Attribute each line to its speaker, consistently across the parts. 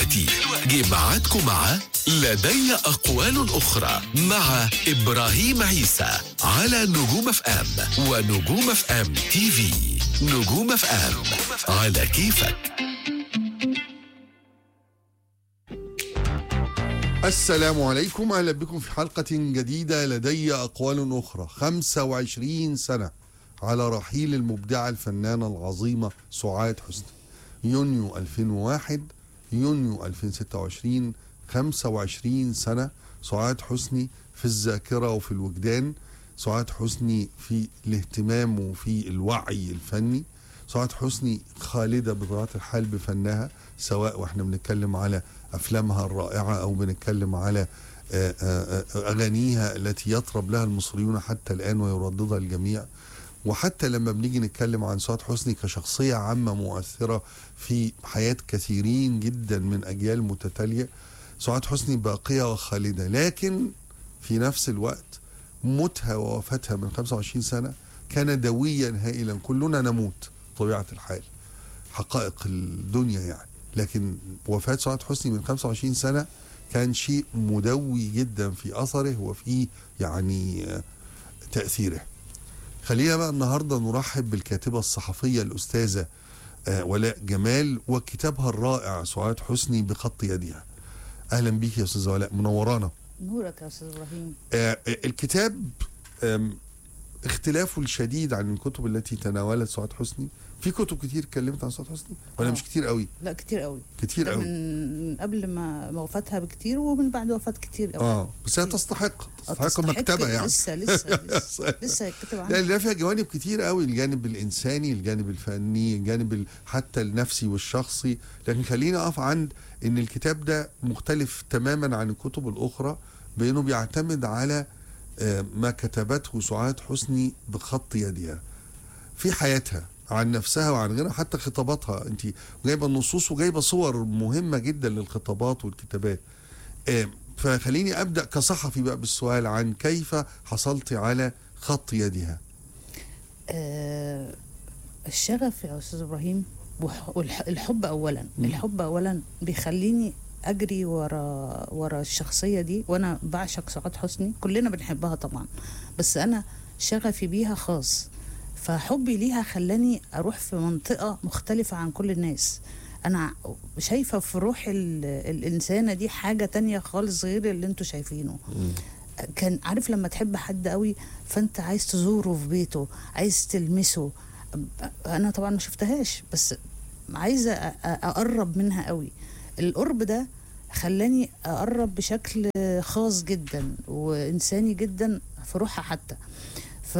Speaker 1: دلوقتي جه ميعادكم مع لدي أقوال أخرى مع إبراهيم عيسى على نجوم اف ام ونجوم اف ام تي في نجوم اف ام على كيفك
Speaker 2: السلام عليكم أهلا بكم في حلقة جديدة لدي أقوال أخرى 25 سنة على رحيل المبدعة الفنانة العظيمة سعاد حسني يونيو 2001 يونيو 2026 25 سنة سعاد حسني في الذاكرة وفي الوجدان سعاد حسني في الاهتمام وفي الوعي الفني سعاد حسني خالدة بطبيعة الحال بفنها سواء واحنا بنتكلم على أفلامها الرائعة أو بنتكلم على آه، آه، آه، أغانيها التي يطرب لها المصريون حتى الآن ويرددها الجميع وحتى لما بنيجي نتكلم عن سعاد حسني كشخصية عامة مؤثرة في حياة كثيرين جدا من أجيال متتالية سعاد حسني باقية وخالدة لكن في نفس الوقت موتها ووفاتها من 25 سنة كان دويا هائلا كلنا نموت طبيعة الحال حقائق الدنيا يعني لكن وفاة سعاد حسني من 25 سنة كان شيء مدوي جدا في أثره وفي يعني آه، تأثيره خلينا بقى النهاردة نرحب بالكاتبة الصحفية الأستاذة آه، ولاء جمال وكتابها الرائع سعاد حسني بخط يدها أهلا بيك يا أستاذة ولاء منورانا
Speaker 3: نورك يا استاذ ابراهيم
Speaker 2: آه، الكتاب آم، اختلافه الشديد عن الكتب التي تناولت سعاد حسني في كتب كتير اتكلمت عن سعاد حسني ولا
Speaker 3: آه.
Speaker 2: مش كتير قوي
Speaker 3: لا كتير قوي
Speaker 2: كتير
Speaker 3: ده
Speaker 2: قوي
Speaker 3: من قبل ما ما وفاتها بكتير ومن بعد وفاة كتير قوي
Speaker 2: اه بس هي تستحق تستحق مكتبه يعني
Speaker 3: لسه لسه لسه, لسه هيتكتب عنها
Speaker 2: لا لا فيها جوانب كتير قوي الجانب الانساني الجانب الفني الجانب ال- حتى النفسي والشخصي لكن خلينا اقف عند ان الكتاب ده مختلف تماما عن الكتب الاخرى بانه بيعتمد على آه، ما كتبته سعاد حسني بخط يدها في حياتها عن نفسها وعن غيرها حتى خطاباتها انت جايبه النصوص وجايبه صور مهمه جدا للخطابات والكتابات آه، فخليني ابدا كصحفي بقى بالسؤال عن كيف حصلت على خط يدها
Speaker 3: آه الشغف يا استاذ ابراهيم وح- والح- الحب اولا
Speaker 2: مم.
Speaker 3: الحب اولا بيخليني اجري ورا ورا الشخصيه دي وانا بعشق سعاد حسني كلنا بنحبها طبعا بس انا شغفي بيها خاص فحبي ليها خلاني اروح في منطقه مختلفه عن كل الناس انا شايفه في روح ال- الانسانه دي حاجه تانية خالص غير اللي انتوا شايفينه كان عارف لما تحب حد قوي فانت عايز تزوره في بيته عايز تلمسه انا طبعا ما شفتهاش بس عايزه أ- أ- اقرب منها قوي القرب ده خلاني اقرب بشكل خاص جدا وانساني جدا في روحها حتى ف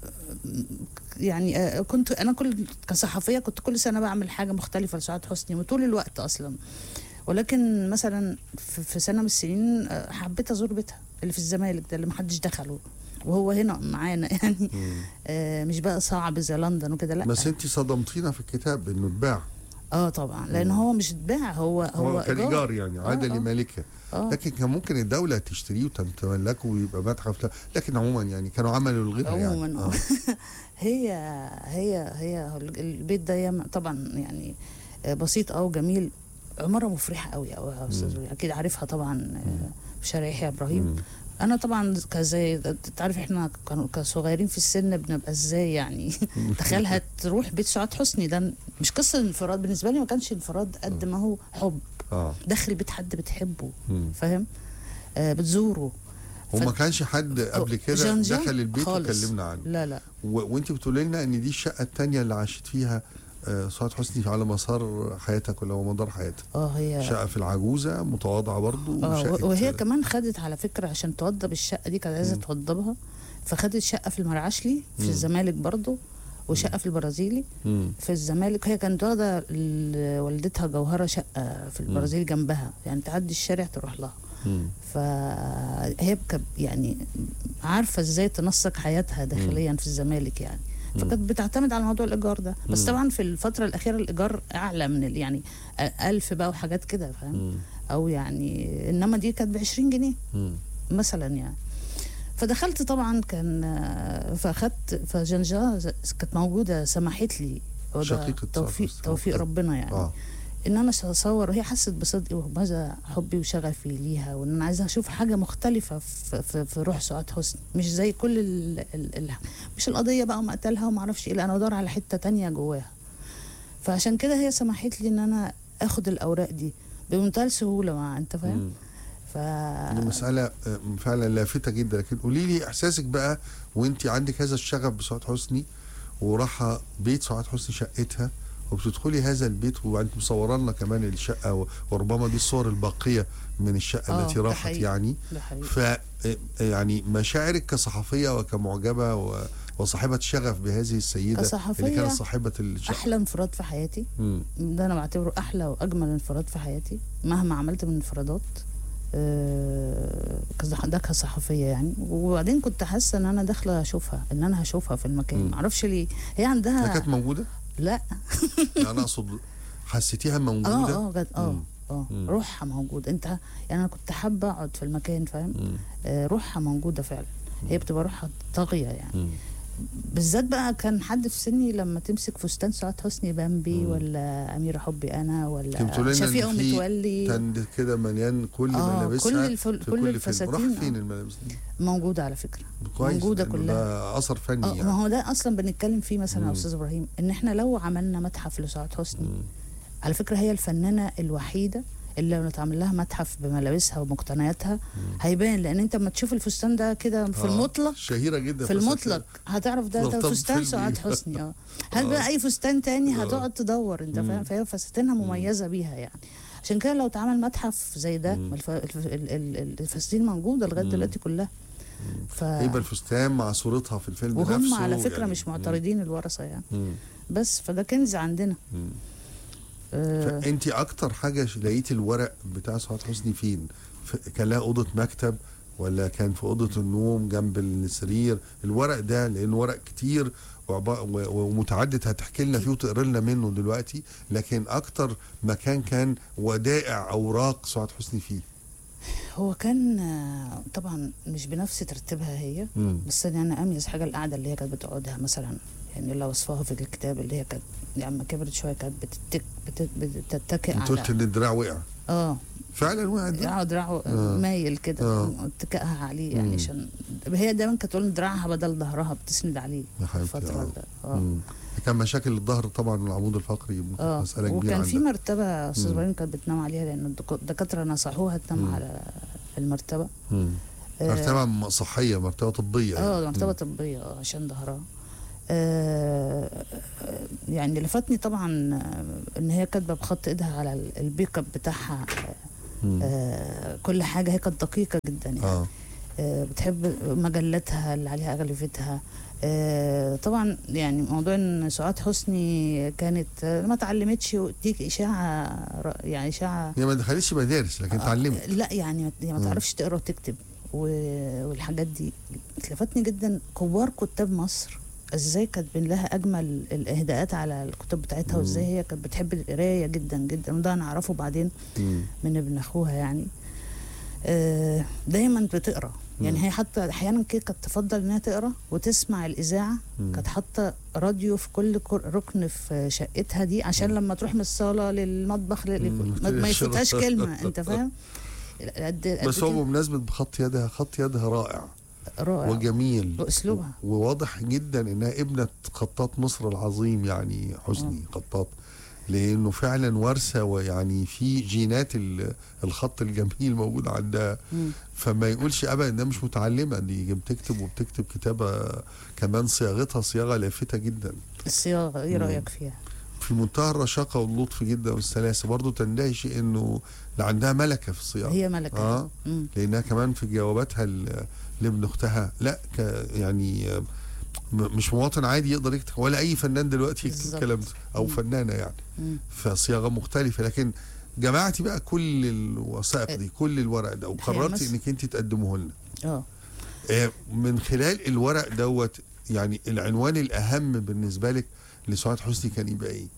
Speaker 3: يعني آه، كنت انا كل كصحفيه كنت كل سنه بعمل حاجه مختلفه لسعاد حسني وطول الوقت اصلا ولكن مثلا في في سنه من السنين آه، حبيت ازور بيتها اللي في الزمالك ده اللي محدش دخله وهو هنا معانا يعني آه، مش بقى صعب زي لندن وكده لا
Speaker 2: بس انت صدمتينا في الكتاب انه اتباع
Speaker 3: اه طبعا لان هو مش اتباع هو هو,
Speaker 2: هو كان ايجار يعني عاد
Speaker 3: آه، آه.
Speaker 2: لمالكها
Speaker 3: اه
Speaker 2: لكن كان ممكن الدوله تشتريه وتملكه ويبقى متحف لا. لكن عموما يعني كانوا عملوا لغيرها يعني
Speaker 3: عموما
Speaker 2: آه.
Speaker 3: هي هي هي البيت ده ياما- طبعا يعني آه، بسيط او جميل عماره مفرحه قوي قوي يا استاذ وي. اكيد عارفها طبعا آه، في شارع يحيى ابراهيم
Speaker 2: مم.
Speaker 3: انا طبعا كزي تعرف احنا كانوا كصغيرين في السن بنبقى ازاي يعني تخيل هتروح بيت سعاد حسني ده مش قصه انفراد بالنسبه لي ما كانش انفراد قد ما هو حب
Speaker 2: اه
Speaker 3: داخل بيت حد بتحبه
Speaker 2: مم.
Speaker 3: فاهم آه بتزوره
Speaker 2: وما
Speaker 3: ف-
Speaker 2: كانش حد قبل كده
Speaker 3: جنجان
Speaker 2: دخل البيت
Speaker 3: خالص.
Speaker 2: وكلمنا عنه
Speaker 3: لا لا
Speaker 2: و... وانت بتقولي لنا ان دي الشقه الثانيه اللي عاشت فيها آه، سعاد حسني على مسار حياتها كلها ومدار حياتها
Speaker 3: اه هي
Speaker 2: شقه في العجوزه متواضعه برضو
Speaker 3: اه
Speaker 2: وشقة-
Speaker 3: وهي كمان خدت على فكره عشان توضب الشقه دي كانت عايزه
Speaker 2: مم.
Speaker 3: توضبها فخدت شقه في المرعشلي في
Speaker 2: مم.
Speaker 3: الزمالك برضو وشقه في البرازيلي
Speaker 2: مم.
Speaker 3: في الزمالك هي كانت واخده ل- والدتها جوهره شقه في البرازيل جنبها يعني تعدي الشارع تروح لها
Speaker 2: مم.
Speaker 3: فهي بك يعني عارفه ازاي تنسق حياتها داخليا في الزمالك يعني فكانت بتعتمد على موضوع الايجار ده بس
Speaker 2: مم.
Speaker 3: طبعا في الفتره الاخيره الايجار اعلى من ال- يعني ألف بقى وحاجات كده فاهم
Speaker 2: مم.
Speaker 3: او يعني انما دي كانت ب 20 جنيه
Speaker 2: مم.
Speaker 3: مثلا يعني فدخلت طبعا كان آه، فاخدت فجنجا كانت موجوده سمحت لي وده
Speaker 2: شقيقة
Speaker 3: توفيق
Speaker 2: سعد
Speaker 3: توفيق
Speaker 2: حسني.
Speaker 3: ربنا يعني
Speaker 2: اه
Speaker 3: ان انا اصور وهي حست بصدقي ومدى حبي وشغفي ليها وان انا عايزه اشوف حاجه مختلفه في, في, في روح سعاد حسني مش زي كل ال ال ال مش القضيه بقى ومقتلها وما اعرفش ايه لا انا بدور على حته تانية جواها فعشان كده هي سمحت لي ان انا اخد الاوراق دي بمنتهى السهوله مع انت فاهم
Speaker 2: مم.
Speaker 3: ف
Speaker 2: دي مسألة آه، فعلا لافتة جدا لكن قولي لي إحساسك بقى وأنت عندك هذا الشغف بسعاد حسني وراحة بيت سعاد حسني شقتها وبتدخلي هذا البيت وانت مصوره لنا كمان الشقه و- وربما دي الصور الباقيه من الشقه
Speaker 3: آه،
Speaker 2: التي
Speaker 3: ده
Speaker 2: راحت
Speaker 3: حقيقي.
Speaker 2: يعني
Speaker 3: ده حقيقي
Speaker 2: ف آه، يعني مشاعرك كصحفيه وكمعجبه و- وصاحبه شغف بهذه السيده
Speaker 3: كصحفية
Speaker 2: اللي كانت صاحبه الشقه
Speaker 3: احلى انفراد في حياتي
Speaker 2: مم.
Speaker 3: ده انا بعتبره احلى واجمل انفراد في حياتي مهما عملت من انفرادات آه، كصح- ده كصحفيه يعني وبعدين كنت حاسه ان انا داخله اشوفها ان انا هشوفها في المكان
Speaker 2: مم.
Speaker 3: معرفش ليه هي
Speaker 2: هي
Speaker 3: عندها
Speaker 2: كانت موجوده؟
Speaker 3: لا
Speaker 2: يعني انا اقصد حسيتيها موجوده؟
Speaker 3: اه اه جد اه
Speaker 2: مم.
Speaker 3: اه
Speaker 2: مم.
Speaker 3: روحها موجوده انت يعني انا كنت حابه اقعد في المكان فاهم
Speaker 2: مم.
Speaker 3: آه روحها موجوده فعلا هي بتبقى روحها طاغيه يعني
Speaker 2: مم.
Speaker 3: بالذات بقى كان حد في سني لما تمسك فستان سعاد حسني بامبي
Speaker 2: مم.
Speaker 3: ولا اميره حبي انا
Speaker 2: كنت بتقولي
Speaker 3: ولا
Speaker 2: لنا إن
Speaker 3: شفيقه
Speaker 2: في
Speaker 3: متولي
Speaker 2: تند كده مليان كل
Speaker 3: آه،
Speaker 2: ملابسها
Speaker 3: كل الفل-
Speaker 2: في
Speaker 3: كل
Speaker 2: فيلم.
Speaker 3: الفساتين،
Speaker 2: راح فين
Speaker 3: آه.
Speaker 2: الملابس دي؟
Speaker 3: موجوده على فكره
Speaker 2: كويس
Speaker 3: موجودة
Speaker 2: لأنه
Speaker 3: كلها.
Speaker 2: ده اثر فني
Speaker 3: اه ما
Speaker 2: يعني
Speaker 3: هو ده اصلا بنتكلم فيه مثلا
Speaker 2: مم.
Speaker 3: يا استاذ ابراهيم ان احنا لو عملنا متحف لسعاد حسني
Speaker 2: مم.
Speaker 3: على فكره هي الفنانه الوحيده اللي لو نتعمل لها متحف بملابسها ومقتنياتها هيبان لان انت لما تشوف الفستان ده كده في
Speaker 2: آه،
Speaker 3: المطلق
Speaker 2: شهيره جدا
Speaker 3: في المطلق هتعرف ده ده
Speaker 2: مرتبط
Speaker 3: فستان
Speaker 2: فيلم
Speaker 3: سعاد
Speaker 2: إيه؟
Speaker 3: حسني اه هات بقى اي فستان تاني
Speaker 2: آه.
Speaker 3: هتقعد تدور انت
Speaker 2: مم.
Speaker 3: فاهم فهي فساتينها مميزه بيها يعني عشان كده لو اتعمل متحف زي ده
Speaker 2: مم.
Speaker 3: الف... الف... ال- ال- الفساتين موجوده لغايه
Speaker 2: مم.
Speaker 3: دلوقتي كلها ف...
Speaker 2: هيبقى الفستان مع صورتها في الفيلم
Speaker 3: وهم
Speaker 2: نفسه
Speaker 3: على فكره
Speaker 2: يعني.
Speaker 3: مش معترضين الورثه يعني
Speaker 2: مم.
Speaker 3: بس فده كنز عندنا
Speaker 2: مم.
Speaker 3: آه
Speaker 2: فانت اكتر حاجه ش- لقيتي الورق بتاع سعاد حسني فين؟ ف- كان لها اوضه مكتب ولا كان في اوضه النوم جنب السرير الورق ده لانه ورق كتير وعبا- و- ومتعدد هتحكي لنا فيه وتقرا لنا منه دلوقتي لكن اكتر مكان كان ودائع اوراق سعاد حسني فيه
Speaker 3: هو كان آه، طبعا مش بنفس ترتيبها هي
Speaker 2: مم.
Speaker 3: بس انا أنا اميز حاجه القعده اللي هي كانت بتقعدها مثلا يعني لو وصفها في الكتاب اللي هي كانت لما كبرت شويه كانت بتتك بت- بتتكئ
Speaker 2: انت قلت
Speaker 3: على
Speaker 2: ان الدراع وقع
Speaker 3: اه
Speaker 2: فعلا وقع الدراع
Speaker 3: يقعد دراعه
Speaker 2: آه.
Speaker 3: مايل كده
Speaker 2: آه.
Speaker 3: اتكائها عليه يعني
Speaker 2: مم.
Speaker 3: عشان هي دايما كانت تقول إن دراعها بدل ظهرها بتسند عليه
Speaker 2: يا حبيبتي
Speaker 3: الفتره
Speaker 2: آه.
Speaker 3: ده اه
Speaker 2: مم. كان مشاكل الظهر طبعا والعمود الفقري
Speaker 3: اه
Speaker 2: مساله كبيره
Speaker 3: وكان في
Speaker 2: عندها.
Speaker 3: مرتبه استاذ
Speaker 2: مم.
Speaker 3: ابراهيم كانت بتنام عليها لان الدكو- الدكاتره نصحوها تنام
Speaker 2: مم.
Speaker 3: على المرتبه
Speaker 2: مم.
Speaker 3: آه،
Speaker 2: مرتبه صحيه مرتبه طبيه
Speaker 3: اه
Speaker 2: يعني.
Speaker 3: مرتبه
Speaker 2: مم.
Speaker 3: طبيه اه عشان ظهرها آه آه، يعني لفتني طبعا آه، ان هي كاتبه بخط ايدها على ال- البيك اب بتاعها
Speaker 2: مم.
Speaker 3: آه كل حاجه هي كانت دقيقه جدا يعني
Speaker 2: اه
Speaker 3: آه بتحب مجلاتها اللي عليها اغلفتها آه طبعا يعني موضوع ان سعاد حسني كانت آه، ما اتعلمتش وديك اشاعه ر- يعني اشاعه
Speaker 2: هي ما دخلتش مدارس لكن اتعلمت
Speaker 3: آه، لا يعني ما- هي ما
Speaker 2: مم.
Speaker 3: تعرفش تقرا وتكتب و- والحاجات دي لفتني جدا كبار كتاب مصر ازاي كاتبين لها اجمل الاهداءات على الكتب بتاعتها
Speaker 2: مم.
Speaker 3: وازاي هي كانت بتحب القرايه جدا جدا وده انا اعرفه بعدين
Speaker 2: مم.
Speaker 3: من ابن اخوها يعني آه، دايما بتقرا يعني
Speaker 2: مم.
Speaker 3: هي حتى احيانا كده كانت تفضل انها تقرا وتسمع الاذاعه
Speaker 2: مم.
Speaker 3: كانت حاطه راديو في كل كر- ركن في شقتها دي عشان لما تروح من الصاله للمطبخ لل-
Speaker 2: مم.
Speaker 3: ما, ما يفوتهاش كلمه انت فاهم قد قد
Speaker 2: بس هو
Speaker 3: كده
Speaker 2: بمناسبه بخط يدها خط يدها رائع
Speaker 3: رائع
Speaker 2: وجميل
Speaker 3: واسلوبها
Speaker 2: وواضح جدا انها ابنه خطاط مصر العظيم يعني حسني خطاط لانه فعلا وارثه ويعني في جينات ال- الخط الجميل موجود عندها
Speaker 3: مم.
Speaker 2: فما يقولش ابدا انها مش متعلمه دي بتكتب وبتكتب كتابه كمان صياغتها صياغه لافته جدا
Speaker 3: الصياغه ايه
Speaker 2: مم.
Speaker 3: رايك فيها؟
Speaker 2: في منتهى الرشاقه واللطف جدا والسلاسه برضه تندهش انه عندها ملكه في الصياغه
Speaker 3: هي ملكه
Speaker 2: اه
Speaker 3: مم.
Speaker 2: لانها كمان في جواباتها ل- لابن اختها لا ك يعني آه، م- مش مواطن عادي يقدر يكتب ولا اي فنان دلوقتي يكتب
Speaker 3: بالظبط.
Speaker 2: الكلام ده او
Speaker 3: مم.
Speaker 2: فنانه يعني
Speaker 3: مم.
Speaker 2: فصياغه مختلفه لكن جمعتي بقى كل الوثائق دي كل الورق ده وقررتي
Speaker 3: مس-
Speaker 2: انك انت تقدمه لنا
Speaker 3: اه
Speaker 2: آه، من خلال الورق دوت يعني العنوان الاهم بالنسبه لك لسعاد حسني كان يبقى ايه؟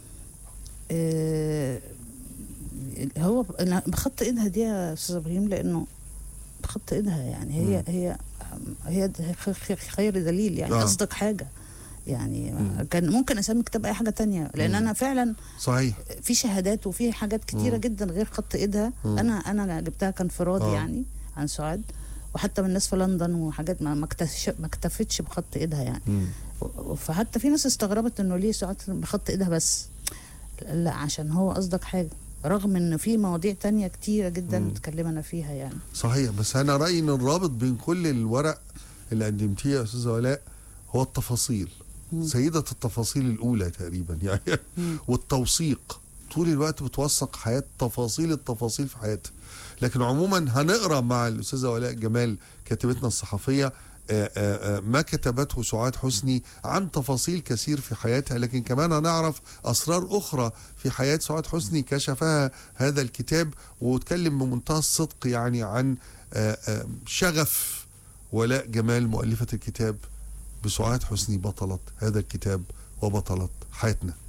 Speaker 3: آه، هو ب- أنا بخط ايدها دي يا استاذ ابراهيم لانه بخط ايدها يعني هي
Speaker 2: مم.
Speaker 3: هي هي د- خ- خ- خير دليل يعني
Speaker 2: آه.
Speaker 3: قصدك حاجه يعني كان ممكن اسمي كتاب اي حاجه تانية لان انا فعلا
Speaker 2: صحيح
Speaker 3: في شهادات وفي حاجات كتيره
Speaker 2: مم.
Speaker 3: جدا غير خط ايدها
Speaker 2: مم.
Speaker 3: انا انا جبتها كانفراد
Speaker 2: آه.
Speaker 3: يعني عن سعاد وحتى من الناس في لندن وحاجات ما ما اكتش- ما اكتفتش بخط ايدها يعني
Speaker 2: مم.
Speaker 3: و- فحتى في ناس استغربت انه ليه سعاد بخط ايدها بس لا عشان هو قصدك حاجه رغم ان في مواضيع تانية كتيره جدا
Speaker 2: مم.
Speaker 3: اتكلمنا فيها يعني
Speaker 2: صحيح بس انا رايي ان الرابط بين كل الورق اللي قدمتيه يا استاذه ولاء هو التفاصيل
Speaker 3: مم.
Speaker 2: سيده التفاصيل الاولى تقريبا يعني
Speaker 3: مم.
Speaker 2: والتوثيق طول الوقت بتوثق حياه تفاصيل التفاصيل في حياتها لكن عموما هنقرا مع الاستاذه ولاء جمال كاتبتنا الصحفيه آه، آه، آه، ما كتبته سعاد حسني عن تفاصيل كثير في حياتها لكن كمان هنعرف اسرار اخرى في حياه سعاد حسني كشفها هذا الكتاب واتكلم بمنتهى الصدق يعني عن آه، آه، شغف ولاء جمال مؤلفه الكتاب بسعاد حسني بطله هذا الكتاب وبطله حياتنا